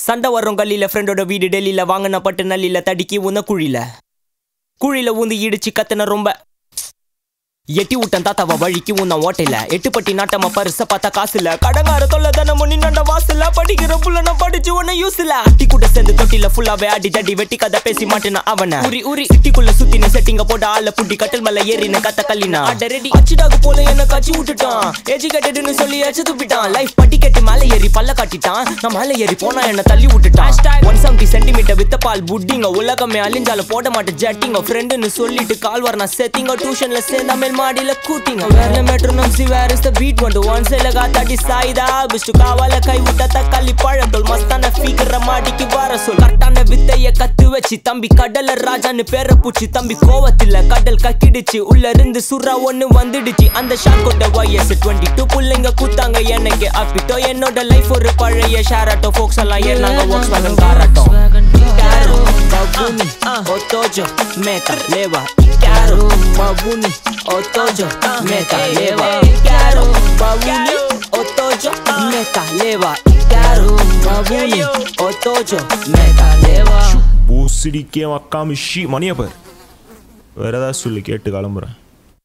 சண்டை வரும் கல்லில ஃப்ரெண்டோட வீடு டெல்லியில வாங்கின பட்டு நல்லில தடுக்கி உந்த குழியில குழியில ஊந்து இடிச்சு கத்துன ரொம்ப எட்டி விட்டன் தாத்தாவ வழிக்கு உன்ன ஓட்டையில எட்டு பட்டி நாட்டமா பரிச பார்த்தா காசு இல்ல கடங்கார தொல்ல தானே முன்னி நண்ட வாசல்ல படிக்கிற புள்ள நான் படிச்சு உன்ன யூஸ் இல்ல அட்டி கூட சேர்ந்து தொட்டில ஃபுல்லாவே அடி தடி வெட்டி கதை பேசி மாட்டேனா அவன உரி உரி சிட்டிக்குள்ள சுத்தி நீ செட்டிங்க போட்ட ஆள புட்டி கட்டல் மேல ஏறின கத்த கல்லினா அட ரெடி அச்சிடாக்கு போல என்ன காட்சி விட்டுட்டான் எஜுகேட்டட்னு சொல்லி எச்சு துப்பிட்டான் லைஃப் பட்டி கட்டி மேல ஏறி பல்ல காட்டிட்டான் நான் மேல ஏறி போனா என்ன தள்ளி விட்டுட்டான் ஒன் செவன்டி சென்டிமீட்டர் வித்த பால் புட்டிங்க உலகமே அழிஞ்சாலும் போட மாட்டேன் ஜட்டிங்க ஃப்ரெண்டுன்னு சொல்லிட்டு கால் வர நான் செத்திங்க டியூஷன்ல சேர்ந்தா மேல் மாடியில கூட்டிங்க வேற metronome see where is the beat வந்து ஒன் சைல காத்தாடி சாயுதா பிஸ்டு காவால கை விட்ட தக்காளி பழத்தோல் மஸ்தான ஃபீக்கர மாடிக்கு வர சொல் கரெக்டான வித்தைய கத்து வச்சு தம்பி கடல ராஜான்னு பேர பூச்சி தம்பி கோவத்துல கடல் கக்கிடுச்சு உள்ள இருந்து சுறா ஒண்ணு வந்துடுச்சு அந்த ஷாக்கோட வயசு டுவெண்ட்டி டூ புள்ளைங்க கூத்தாங்க எனக்கு அப்பிட்டோ என்னோட லைஃப் ஒரு பழைய ஷேராட்டோ ஃபோக்ஸ் எல்லாம் ஏறினாங்க வாக்ஸ் வேகன் காராட்டோ Caro, babuni, otojo, meta, leva, caro, babuni, otojo, meta, leva, caro, babuni, otojo, meta, leva, caro, babuni, otojo, meta, leva. பூசிடிக்கே மக்காம ஷி மணியை பார் வேற ஏதாவது சொல்லி கேட்டு கிளம்புறேன்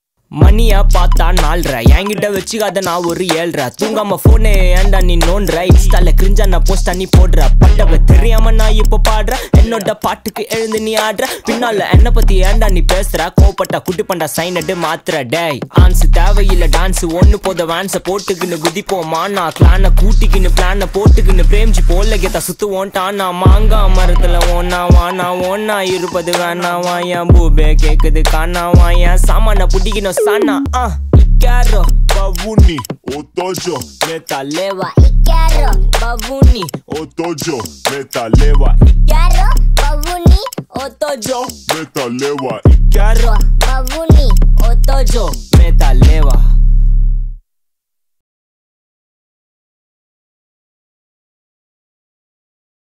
மணியா பார்த்தா நால்ற என்கிட்ட வச்சுக்காத நான் ஒரு ஏழ்ற தூங்காம போனே ஏன்டா நீ நோன்ற இன்ஸ்டால கிரிஞ்சா நான் போஸ்ட் நீ போடுற பட்டவ தெரியாம நான் இப்ப பாடுற என்னோட பாட்டுக்கு எழுந்து நீ ஆடுற பின்னால என்ன பத்தி ஏன்டா நீ பேசுற கோப்பட்டா குட்டி பண்டா சைனடு மாத்துற டேய் ஆன்ஸ் தேவையில்ல டான்ஸ் ஒண்ணு போத வேன்ஸ போட்டுக்கின்னு குதிப்போமா நான் கிளான கூட்டிக்கின்னு பிளான போட்டுக்கின்னு பிரேமிச்சு போல கேத்தா சுத்துவோன்ட்டான் நான் மாங்கா மரத்துல ஒன்னா வானா ஒன்னா இருப்பது வேணா வாயன் பூபே கேக்குது காணா வாயன் சாமான புடிக்கணும் சானா ஆ இக்காரோ பவுனி ஓத்தோஜோ மெத்தலேவா Icaro, பவுனி ஓத்தோஜோ மெத்தலேவா Icaro, Babuni, ஓத்தோஜோ மெத்தலேவா இக்காரோ Babuni, ஓத்தோஜோ